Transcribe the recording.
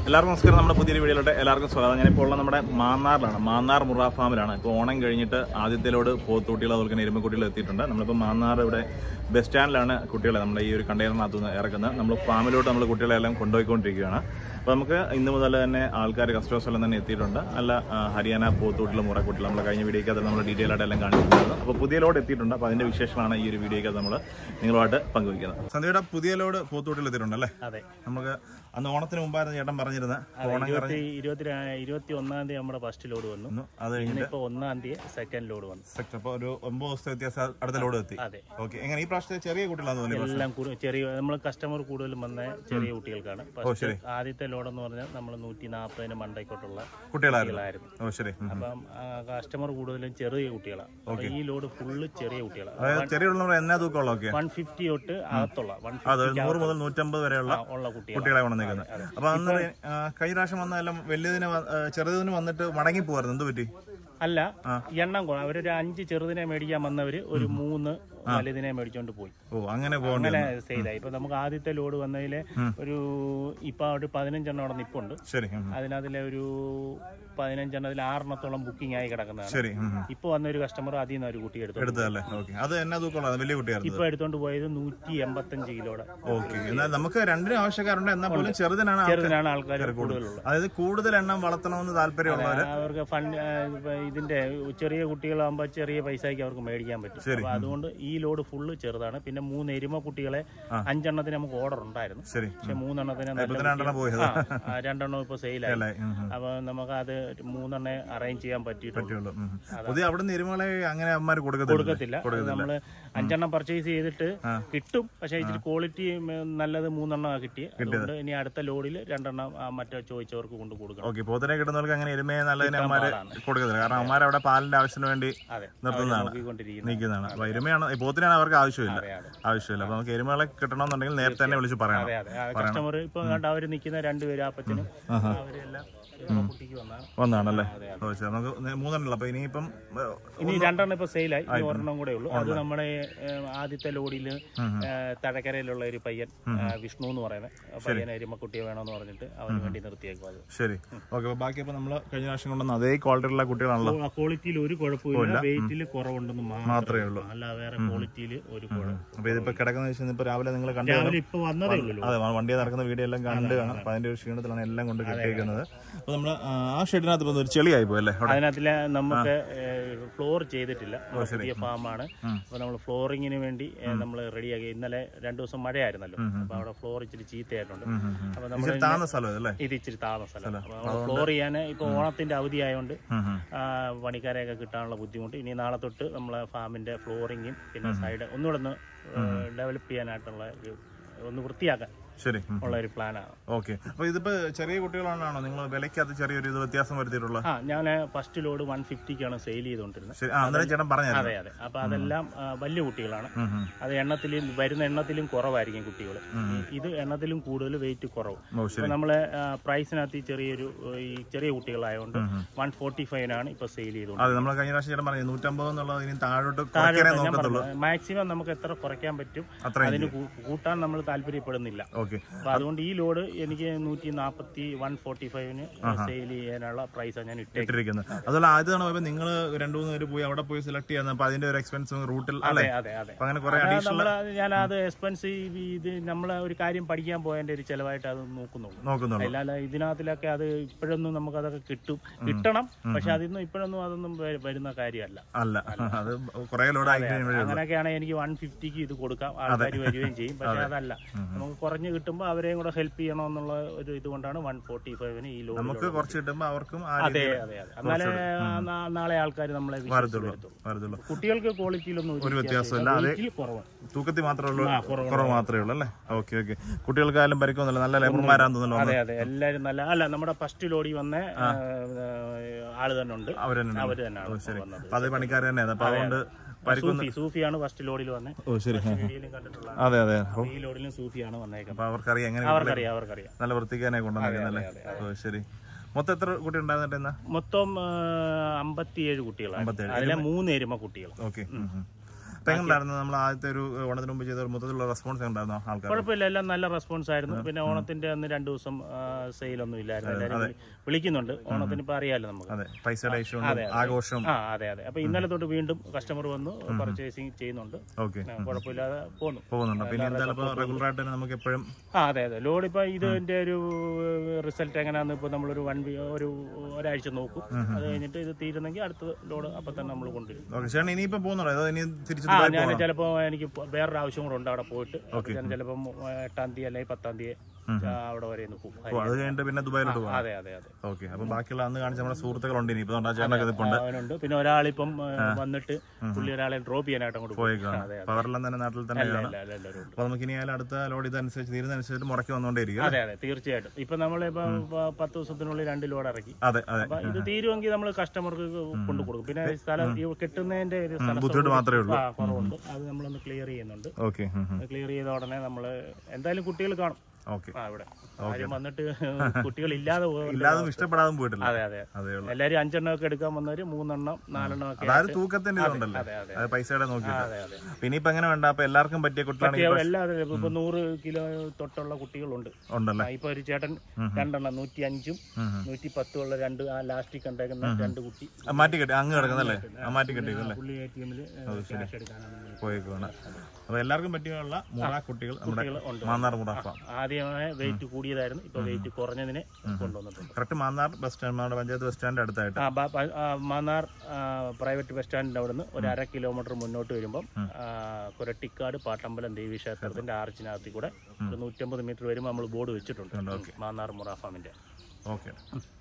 എല്ലാവർക്കും നമസ്കാരം നമ്മുടെ പുതിയൊരു വീഡിയോയിലോട്ട് എല്ലാവർക്കും സ്വാഗതം ഞാനിപ്പോൾ ഉള്ള നമ്മുടെ മാന്നാറിലാണ് മാന്നാർ മുറ ഫാമിലാണ് ഇപ്പോൾ ഓണം കഴിഞ്ഞിട്ട് ആദ്യത്തിലോട് പോത്തൂട്ടികൾ അതുപോലെ തന്നെ എരുമക്കുട്ടികൾ എത്തിയിട്ടുണ്ട് നമ്മളിപ്പോൾ മാന്നാർ ഇവിടെ ബസ് സ്റ്റാൻഡിലാണ് കുട്ടികളെ നമ്മുടെ ഈ ഒരു കണ്ടെയ്നറിനകത്ത് നിന്ന് ഇറക്കുന്നത് നമ്മൾ ഫാമിലോട്ട് നമ്മൾ കുട്ടികളെ എല്ലാം കൊണ്ടുപോയിക്കൊണ്ടിരിക്കുകയാണ് അപ്പോൾ നമുക്ക് ഇന്ന് മുതൽ തന്നെ ആൾക്കാർ കസ്റ്റമേഴ്സ് എല്ലാം തന്നെ എത്തിയിട്ടുണ്ട് നല്ല ആ, ഹരിയാന പോത്തൂട്ടിലും മുറക്കുട്ടിലും നമ്മൾ കഴിഞ്ഞ വീഡിയോയ്ക്കകത്ത് നമ്മൾ ഡീറ്റെയിൽ ആയിട്ട് എല്ലാം കാണിച്ചിട്ടുണ്ടായിരുന്നു അപ്പോൾ പുതിയ ലോഡ് എത്തിയിട്ടുണ്ട് അപ്പോൾ അതിന്റെ വിശേഷമാണ് ഈ ഒരു വീഡിയോയ്ക്കകത്ത് നമ്മൾ നിങ്ങളുമായിട്ട് പങ്കുവയ്ക്കുന്നത് സന്ധ്യയുടെ പുതിയ ലോഡ് പോത്തൂട്ടിൽ എത്തിയിട്ടുണ്ട് അല്ലേ അതെ നമുക്ക് അന്ന് ഓണത്തിന് മുമ്പായിരുന്നു ചേട്ടൻ പറഞ്ഞിരുന്നത് ഓണം ഇരുപത്തി ഇരുപത്തി ഇരുപത്തി ഒന്നാം തീയതി നമ്മുടെ ഫസ്റ്റ് ലോഡ് വന്നു കഴിഞ്ഞു അത് കഴിഞ്ഞിട്ട് ഇന്നിപ്പോ ഒന്നാം തീയതി സെക്കൻഡ് ലോഡ് വന്നു സെക്ടർ അപ്പോൾ ഒരു ഒമ്പത് ദിവസത്തെ വ്യത്യാസം അടുത്ത ലോഡ് എത്തി അതെ ഓക്കെ എങ്ങനെ ഈ പ്രാവശ്യത്തെ ചെറിയ കുട്ടികളാന്ന് തോന്നി എല്ലാം കൂടു- ചെറിയ നമ്മൾ കസ്റ്റമർ കൂടുതലും വന്ന ചെറിയ കുട്ടികൾക്കാണ് ഫസ്റ്റ് ശരി. ആദ്യത്തെ ലോഡ് എന്ന് പറഞ്ഞാൽ നമ്മൾ നൂറ്റി നാൽപ്പതിന് മണ്ടയ്ക്കോട്ടുള്ള കുട്ടികളായിരുന്നു കുട്ടികളായിരുന്നു ഓ ശരി ഉം. അപ്പം കസ്റ്റമർ കൂടുതലും ചെറിയ കുട്ടികളാണ് അപ്പൊ ഈ ലോഡ് ഫുള്ള് ചെറിയ കുട്ടികളാണ് അതായത് ചെറിയ ഉള്ള എന്നാ തൂക്കമുള്ളതൊക്കെ വൺ ഫിഫ്റ്റി തൊട്ട് അകത്തുള്ള വൺ അത് ഫിഫ്റ്റി നൂറ് മുതൽ നൂറ്റമ്പത് വരെയുള്ള ഉള്ള കുട്ടികൾ കുട്ടികളെ കൊണ്ടുവന്നേക്കുന്നത് അപ്പൊ അന്ന് ആ, കഴിഞ്ഞ പ്രാവശ്യം വന്നെല്ലാം വലിയതിന് വ- ആ, ചെറുതിന് വന്നിട്ട് മടങ്ങി പോവായിരുന്നു എന്ത് പറ്റി അല്ല എണ്ണം കുറവ് അവരൊരു അഞ്ച് ചെറുതിനെ മേടിക്കാൻ വന്നവര് ഒരു മൂന്ന് വലുതിനെ മേടിച്ചോണ്ട് പോയി ഓ അങ്ങനെ പോകേണ്ടി അങ്ങനെ സെയിലായി ഇപ്പൊ നമുക്ക് ആദ്യത്തെ ലോഡ് വന്നതില് ഒരു ഇപ്പൊ ഒരു പതിനഞ്ചെണ്ണം അവിടെ നിപ്പുണ്ട് ശരി ഉം, ഉം. അതിനകത്തിലെ ഒരു പതിനഞ്ചെണ്ണത്തിൽ ആറെണ്ണത്തോളം ബുക്കിംഗ് ആയി കിടക്കുന്നതാണ് ശരി ഉം, ഉം. ഇപ്പൊ വന്ന ഒരു കസ്റ്റമർ അതിൽ നിന്ന് ഒരു കുട്ടി എടുത്തു എടുത്തതല്ലേ ഓക്കെ അത് എന്നാ തൂക്കമുള്ളത് വലിയ കുട്ടിയായിരുന്നു ഇപ്പൊ എടുത്തോണ്ട് പോയത് നൂറ്റി എൺപത്തഞ്ച് കിലോയുടെ ഓക്കെ എന്നാൽ നമുക്ക് രണ്ടിനും ആവശ്യക്കാരുണ്ട് എന്നാൽ പോലും ചെറുതിനാണ് ആൾക്കാർ- ചെറുതിനാണ് ആൾക്കാർ കൂടുതലുള്ളത് അതായത് കൂടുതൽ എണ്ണം വളർത്തണമെന്ന് താല്പര്യമുള്ളവര് അവർക്ക് ഫണ്ട് ഇപ്പൊ ഇതിന്റെ ചെറിയ കുട്ടികളാകുമ്പോൾ ചെറിയ പൈസയ്ക്ക് അവർക്ക് മേടിക്കാൻ പറ്റും അപ്പൊ അതുകൊണ്ട് ഈ ലോഡ് ഫുള്ള് ചെറുതാണ് പിന്നെ മൂന്ന് എരുമ കുട്ടികളെ അഞ്ചെണ്ണത്തിന് നമുക്ക് ഓർഡർ ഉണ്ടായിരുന്നു ശരി പക്ഷെ മൂന്നെണ്ണത്തിന് ഇപ്പൊ നല്ല രണ്ടെണ്ണം പോയത് ആ, ആ, രണ്ടെണ്ണം ഇപ്പൊ സെയിലായി അല്ലേ ഉം, ഉം. അപ്പൊ നമുക്ക് അത് മൂന്നെണ്ണെ അറേഞ്ച് ചെയ്യാൻ പറ്റിയിട്ടുണ്ട് പറ്റുള്ളൂ ഉം. പുതിയ അവിടെ നിന്ന് ഇരുമകളെ അങ്ങനെ അമ്മമാർ കൊടുക്കത്തില്ല കൊടുക്കത്തില്ല അത് നമ്മള് അഞ്ചെണ്ണം പർച്ചേസ് ചെയ്തിട്ട് കിട്ടും പക്ഷെ ഇച്ചിരി ക്വാളിറ്റി നല്ലത് മൂന്നെണ്ണം കിട്ടി അതുകൊണ്ട് ഇനി അടുത്ത ലോഡിൽ രണ്ടെണ്ണം ആ, മറ്റേ ചോദിച്ചവർക്ക് കൊണ്ട് കൊടുക്കണം ഓക്കെ പോത്തിനെ കിട്ടുന്നവർക്ക് അങ്ങനെ എരുമയെ നല്ലതിനെ അമ്മമാര് പാടാണ്. കൊടുക്കത്തില്ല കാരണം അമ്മമാർ അവിടെ പാലിന്റെ ആവശ്യത്തിന് വേണ്ടി അതെ നിർത്തുന്നതാണ് നോക്കിക്കൊണ്ടിരിക്കുന്നത് നിൽക്കുന്നതാണ് അപ്പൊ എരുമയാണ് ഈ പോത്തിനാണ് അവർക്ക് ആവശ്യമില്ല അതെ അതെ ആവശ്യമില്ല അപ്പൊ നമുക്ക് എരുമകളെ കിട്ടണമെന്നുണ്ടെങ്കിൽ നേരത്തെ തന്നെ വിളിച്ച് പറയണം അതെ അതെ കസ്റ്റമർ ഇപ്പൊ കണ്ട അവര് നിൽക്കുന്ന രണ്ടുപേരും അപ്പച്ചനും അവരെല്ലാം എരുമ കുട്ടിക്ക് വന്നാണ് വന്നാണല്ലേ ഓ ശരി നമുക്ക് നേ- മൂന്നെണ്ണല്ലോ അപ്പൊ ഇനിയിപ്പം ഏ, ഇനി രണ്ടെണ്ണം ഇപ്പൊ സെയിലായി ഇനി ഒരെണ്ണം കൂടെ ഉള്ളൂ അത് നമ്മുടെ ഏഹ്, ആദ്യത്തെ ലോഡിൽ തഴക്കരയിലുള്ള ഒരു പയ്യൻ ഏഹ്, വിഷ്ണു എന്ന് പറയുന്നത് ആ പയ്യനെ എരുമക്കുട്ടിയെ വേണമെന്ന് പറഞ്ഞിട്ട് അവന് വേണ്ടി നിർത്തിയേക്കും അത് ശരി ഓക്കെ അപ്പൊ ബാക്കി അപ്പൊ നമ്മള് കഴിഞ്ഞ പ്രാവശ്യം കൊണ്ടുവന്ന അതേ ക്വാളിറ്റിയുള്ള കുട്ടികളാണല്ലോ ക്വാളിറ്റിയിൽ ഒരു കുഴപ്പമില്ല വെയിറ്റിൽ കുറവുണ്ടെന്ന് മാത്രമേ ഉള്ളൂ അല്ല വേറെ ക്വാളിറ്റിയിൽ ഒരു കുഴപ്പം അപ്പൊ ഇതിപ്പോ കിടക്കുന്ന വെച്ചാൽ ഇപ്പൊ രാവിലെ നിങ്ങൾ കണ്ടു രാവിലെ ഇപ്പൊ വന്നതേ ഉള്ളൂ അതെ വണ്ടി നടക്കുന്ന വീഡിയോ എല്ലാം കണ്ടു കാണാം അപ്പൊ അതിന്റെ ഒരു ക്ഷീണത്തിലാണ് എല്ലാം കൊണ്ട് കെട്ടിയിരിക്കുന്നത് അപ്പൊ നമ്മള് ആ, ആ ഷെഡിനകത്ത് ഇപ്പൊ ഒരു ചെളിയായി പോയി അല്ലേ അവിടെ അതിനകത്തില് നമുക്ക് ഫ്ലോർ ചെയ്തിട്ടില്ല നമ്മുടെ പുതിയ ഫാമാണ് അപ്പൊ നമ്മൾ ഫ്ലോറിങ്ങിന് വേണ്ടി നമ്മൾ റെഡിയാക്കി ഇന്നലെ രണ്ടു ദിവസം മഴയായിരുന്നല്ലോ അപ്പൊ അവിടെ ഫ്ലോർ ഇച്ചിരി ചീത്തയായിട്ടുണ്ട് അപ്പൊ നമ്മൾ ഇച്ചിരി താഴ്ന്ന സ്ഥലം അല്ലേ ഇത് ഇച്ചിരി താഴ്ന്ന സ്ഥലം അപ്പൊ നമ്മൾ ഫ്ലോർ ചെയ്യാൻ ഇപ്പൊ ഓണത്തിന്റെ അവധി ആയതുകൊണ്ട് ഉം, ഉം. ആ, പണിക്കാരെയൊക്കെ കിട്ടാനുള്ള ബുദ്ധിമുട്ട് ഇനി നാളെ തൊട്ട് നമ്മളെ ഫാമിന്റെ ഫ്ലോറിങ്ങും പിന്നെ സൈഡ് ഒന്നുകൂടെ ഒന്ന് ഡെവലപ്പ് ചെയ്യാനായിട്ടുള്ള ഒരു ഒന്ന് വൃത്തിയാക്കാൻ ശരി ഉം. ഉള്ള ഒരു പ്ലാനാണ് ഓക്കെ അപ്പൊ ഇതിപ്പോ ചെറിയ കുട്ടികളാണോ നിങ്ങൾ വിലക്കകത്ത് ചെറിയൊരു ഇത് വ്യത്യാസം വരുത്തിയിട്ടുള്ള ആ ഞാൻ ഫസ്റ്റ് ലോഡ് വൺ ഫിഫ്റ്റിക്കാണ് സെയിൽ ചെയ്തുകൊണ്ടിരുന്നത് ശരി ആ അന്നേരം ചേട്ടൻ പറഞ്ഞായിരുന്നു അതെ അതെ അപ്പൊ അതെല്ലാം ആ, വലിയ കുട്ടികളാണ് അത് എണ്ണത്തിലും വരുന്ന എണ്ണത്തിലും കുറവായിരിക്കും കുട്ടികൾ ഇത് എണ്ണത്തിലും കൂടുതൽ വെയിറ്റ് കുറവ് ഓ ശരി അപ്പൊ നമ്മളെ ആ, പ്രൈസിനകത്ത് ഈ ചെറിയൊരു ഈ ചെറിയ കുട്ടികളായതുകൊണ്ട് വൺ ഫോർട്ടി ഫൈവിനാണ് ഇപ്പൊ സെയിൽ ചെയ്തുകൊണ്ട് അതെ നമ്മൾ കഴിഞ്ഞ പ്രാവശ്യം ചേട്ടൻ പറഞ്ഞു നൂറ്റമ്പത് എന്നുള്ളത് ഇനി താഴോട്ട് കുറയ്ക്കാനേ നോക്കത്തുള്ളൂ മാക്സിമം നമുക്ക് എത്ര കുറയ്ക്കാൻ പറ്റും അത്രയും അതിന് കൂ- കൂട്ടാൻ നമ്മൾ താല്പര്യപ്പെടുന്നില്ല ഓക്കെ അപ്പൊ അതുകൊണ്ട് ഈ ലോഡ് എനിക്ക് നൂറ്റി നാപ്പത്തി വൺ ഫോർട്ടി ഫൈവിന് സെയിൽ ചെയ്യാനുള്ള പ്രൈസാണ് ഞാൻ ഇട്ടേക്കുന്നത് ഇട്ടിരിക്കുന്നത് അതുപോലെ ആദ്യ തവണ പോയപ്പോ നിങ്ങൾ രണ്ടു മൂന്ന് പേര് പോയി അവിടെ പോയി സെലക്ട് ചെയ്യാൻ അപ്പൊ അതിന്റെ ഒരു എക്സ്പെൻസും റൂട്ടിൽ അല്ലേ അതെ അതെ അതെ അപ്പൊ അങ്ങനെ കുറെ അത് അഡീഷണൽ നമ്മള് ഞാൻ അത് എക്സ്പെൻസീവ് ഇത് നമ്മൾ ഒരു കാര്യം പഠിക്കാൻ പോയതിന്റെ ഒരു ചെലവായിട്ട് അത് നോക്കുന്നുള്ളൂ നോക്കുന്നുള്ളൂ അല്ലാതെ ഇതിനകത്തിലൊക്കെ അത് ഇപ്പോഴൊന്നും നമുക്ക് അതൊക്കെ കിട്ടും കിട്ടണം പക്ഷെ അതിന്നും ഇപ്പോഴൊന്നും അതൊന്നും വ- വരുന്ന കാര്യമല്ല അല്ല അത് കുറെ ലോഡ് ആയി കഴിയുമ്പോഴേ അങ്ങനെയൊക്കെയാണെങ്കിൽ എനിക്ക് വൺ ഫിഫ്റ്റിക്ക് ഇത് കൊടുക്കാം ആൾക്കാർ വരികയും ചെയ്യും പക്ഷെ അതല്ല നമുക്ക് കുറഞ്ഞ് കിട്ടുമ്പോൾ അവരെയും കൂടെ ഹെൽപ്പ് ചെയ്യണമെന്നുള്ള ഒരു ഇതുകൊണ്ടാണ് വൺ ഫോർട്ടി ഫൈവിന് ഈ ലോൺ നമുക്ക് കുറച്ച് കിട്ടുമ്പോ അവർക്കും ആ അതെ രീതിയിൽ അതെ അതെ എന്നാലേ നാ- നാളെ ആൾക്കാർ നമ്മളെ വിശ്വസിച്ച് വരത്തുള്ളൂ വരത്തുള്ളൂ. വരത്തുള്ളൂ കുട്ടികൾക്ക് ക്വാളിറ്റിയിലൊന്നും ഒരു വ്യത്യാസമില്ല അത് വെയിറ്റിൽ കുറവാണ് തൂക്കത്തിൽ മാത്രമേ ഉള്ളൂ ആ, കുറവുണ്ട്. കുറവ് മാത്രമേ ഉള്ളൂ അല്ലേ ഓക്കെ ഓക്കെ കുട്ടികൾക്കായാലും പരിക്കൊന്നുമില്ല നല്ല ലേബർമാരാന്ന് തോന്നുന്നു അതെ അതെ എല്ലാരും നല്ല അല്ല നമ്മുടെ ഫസ്റ്റ് ലോഡി വന്ന ആ, ആ, ആള് തന്നെ ഉണ്ട് അവർ തന്നെ അവര് തന്നെയാണ് വന്നത് അപ്പൊ അത് പണിക്കാർ തന്നെയാണ് അപ്പൊ അതുകൊണ്ട് പരിക്കൊന്നും സൂഫി സൂഫിയാണ് ഫസ്റ്റ് ലോഡിൽ വന്നത് ഓ ശരി വീഡിയോയിലും കണ്ടിട്ടുള്ള അതെ അതെ അപ്പൊ ഈ ലോഡിലും സൂഫിയാണ് വന്നേക്കുന്നത് അപ്പൊ അവർക്കറിയാം എങ്ങനെ അവർക്കറിയാം അവർക്കറിയാം നല്ല വൃത്തിക്കാനെ കൊണ്ടുവന്നിരിക്കുന്നല്ലേ ഓ ശരി മൊത്തം എത്ര കുട്ടി ഉണ്ടായിരുന്നിട്ട് എന്നാ മൊത്തം അമ്പത്തിയേഴ് കുട്ടികളാണ് അതിലെ മൂന്ന് എരുമ കുട്ടികൾ ഓക്കെ അപ്പൊ എങ്ങനെയായിരുന്നു നമ്മൾ ആദ്യത്തെ ഒരു ഓണത്തിന് മുമ്പ് ചെയ്ത ഒരു മൊത്തത്തിലുള്ള റെസ്പോൺസ് ഉണ്ടായിരുന്നോ ആൾക്കാർ കുഴപ്പമില്ല എല്ലാം നല്ല റെസ്പോൺസ് ആയിരുന്നു പിന്നെ ഓണത്തിന്റെ അന്ന് രണ്ടു ദിവസം സെയിലൊന്നും ഇല്ലായിരുന്നു എല്ലാവരും വിളി- വിളിക്കുന്നുണ്ട് ഓണത്തിന് ഇപ്പൊ അറിയാലോ നമുക്ക് അതെ പൈസയുടെ ഇഷ്യൂ ഉണ്ട് ആഘോഷം ആ അതെ അതെ അപ്പൊ ഇന്നലെ തൊട്ട് വീണ്ടും കസ്റ്റമർ വന്നു പർച്ചേസിങ് ചെയ്യുന്നുണ്ട് ഓക്കെ ആ, കുഴപ്പമില്ലാതെ പോന്നു പോകുന്നുണ്ട് പിന്നെ എന്തായാലും ഇപ്പൊ റെഗുലർ ആയിട്ട് തന്നെ നമുക്ക് എപ്പോഴും ആ അതെ അതെ ലോഡ് ഇപ്പൊ ഇതിന്റെ ഒരു റിസൾട്ട് എങ്ങനെയാന്ന് ഇപ്പൊ നമ്മളൊരു വൺ വീ ഒരു ഒരാഴ്ച നോക്കും അത് കഴിഞ്ഞിട്ട് ഇത് തീരുന്നെങ്കിൽ അടുത്ത ലോഡ് അപ്പൊ തന്നെ നമ്മൾ കൊണ്ടുവരും ഓക്കെ ചേട്ടൻ ഇനിയിപ്പോ പോകുന്നുണ്ടോ അതോ ഇനി തിരിച്ചു ആ ദുബായ് ഞാൻ പോകണോ ചിലപ്പോ എനിക്ക് പോ- വേറൊരു ആവശ്യം കൂടെ ഉണ്ട് അവിടെ പോയിട്ട് അപ്പൊ ഞാൻ ചിലപ്പം എട്ടാം തീയതി അല്ലെങ്കിൽ പത്താം തീയതി ആ, അവിടെ വരെ ഒന്ന് പോകും ഓ, അത് കഴിഞ്ഞിട്ട് പിന്നെ ദുബായിലോട്ട് പോകാം അതെ അതെ അതെ ഓക്കെ അപ്പൊ ബാക്കിയുള്ള അന്ന് കാണിച്ച നമ്മുടെ സുഹൃത്തുക്കളുണ്ട് ഇനി ഇപ്പൊ നമ്മുടെ ചേട്ടനൊക്കെ ഇതിപ്പുണ്ട് അവനുണ്ട് പിന്നെ ഒരാളിപ്പം ആ, വന്നിട്ട് പുള്ളി ഒരാളെ ഡ്രോപ്പ് ചെയ്യാനായിട്ട് അങ്ങോട്ട് പോയി പോയേക്കാണ് അതെ അപ്പൊ അവരെല്ലാം തന്നെ നാട്ടിൽ തന്നെയാണ് അല്ല, അല്ല, എല്ലാവരും ഉണ്ട് അപ്പൊ നമുക്ക് ഇനി ആയാലും അടുത്ത ലോഡ് ഇതനുസരിച്ച് തീരുന്നതനുസരിച്ച് മുറക്കി വന്നുകൊണ്ടേയിരിക്കും അതെ അതെ തീർച്ചയായിട്ടും ഇപ്പൊ നമ്മളിപ്പോ പ- പത്ത് ദിവസത്തിനുള്ളിൽ രണ്ട് ലോഡ് ഇറക്കി അതെ അതെ അപ്പൊ ഇത് തീരുമെങ്കിൽ നമ്മൾ കസ്റ്റമർക്ക് കൊണ്ടു കൊടുക്കും പിന്നെ ഈ സ്ഥലം ഈ കിട്ടുന്നതിന്റെ ഒരു സ്ഥല ബുദ്ധിമുട്ട് മാത്രമേ ഉള്ളൂ ആ, കുറവുണ്ട് അത് നമ്മളൊന്ന് ക്ലിയർ ചെയ്യുന്നുണ്ട് ഓക്കെ ക്ലിയർ ചെയ്ത ഉടനെ നമ്മൾ എന്തായാലും കുട്ടികൾ കാണും ഓക്കെ ആ ഇവിടെ ആരും വന്നിട്ട് കുട്ടികൾ ഇല്ലാതെ പോകും ഇല്ലാതും ഇഷ്ടപ്പെടാതും പോയിട്ടില്ല അതെ അതെ അതേ ഉള്ളൂ എല്ലാരും അഞ്ചെണ്ണം ഒക്കെ എടുക്കാൻ വന്നവര് മൂന്നെണ്ണം നാലെണ്ണം ഒക്കെ അതായത് തൂക്കത്തിന്റെ ഇതുണ്ടല്ലോ അതെ അതെ അത് പൈസയുടെ നോക്കിയിട്ട് അതെ അതെ പിന്നെ ഇപ്പൊ എങ്ങനെ വേണ്ട അപ്പൊ എല്ലാവർക്കും പറ്റിയ കുട്ടികളാണെങ്കിൽ എല്ലാവരും ഇപ്പൊ നൂറ് കിലോ തൊട്ടുള്ള കുട്ടികളുണ്ട് ഉണ്ടല്ലേ ആ, ഇപ്പൊ ഒരു ചേട്ടൻ രണ്ടെണ്ണം നൂറ്റി അഞ്ചും നൂറ്റി പത്തും ഉള്ള രണ്ട് ആ ലാസ്റ്റിൽ കണ്ടേക്കുന്ന രണ്ട് കുട്ടി ആ, മാറ്റി കെട്ടി അങ്ങ് കിടക്കുന്നല്ലേ ആ മാറ്റി കെട്ടിയല്ലേ പുള്ളി എ ടി എമ്മിൽ ക്യാഷ് എടുക്കാനാണ് പോയേക്കാണ് അപ്പൊ എല്ലാവർക്കും പറ്റിയുള്ള മുറ കുട്ടികൾ നമ്മുടെ ഉണ്ട്. മാന്നാർ മുറ ഫാം ആദ്യമേ വെയിറ്റ് കൂടിയതായിരുന്നു ഇപ്പൊ വെയിറ്റ് കുറഞ്ഞതിനെ കൊണ്ടുവന്നിട്ടുണ്ട് കറക്റ്റ് മാന്നാർ ബസ് സ്റ്റാൻഡ് നമ്മുടെ പഞ്ചായത്ത് ബസ് സ്റ്റാൻഡിന്റെ അടുത്തായിട്ട് ആ, ബ- പ- ആ, മാന്നാർ ആ, പ്രൈവറ്റ് ബസ് സ്റ്റാൻഡിന്റെ അവിടുന്ന് ഒരു അര കിലോമീറ്റർ മുന്നോട്ട് വരുമ്പം ആ, കുരട്ടിക്കാട് പാട്ടമ്പലം ദേവി ക്ഷേത്രത്തിന്റെ ആർച്ചിനകത്തിൽ കൂടെ ഒരു നൂറ്റമ്പത് മീറ്റർ വരുമ്പോൾ നമ്മൾ ബോർഡ് വെച്ചിട്ടുണ്ട് മാന്നാർ മുറ ഫാമിന്റെ ഓക്കെ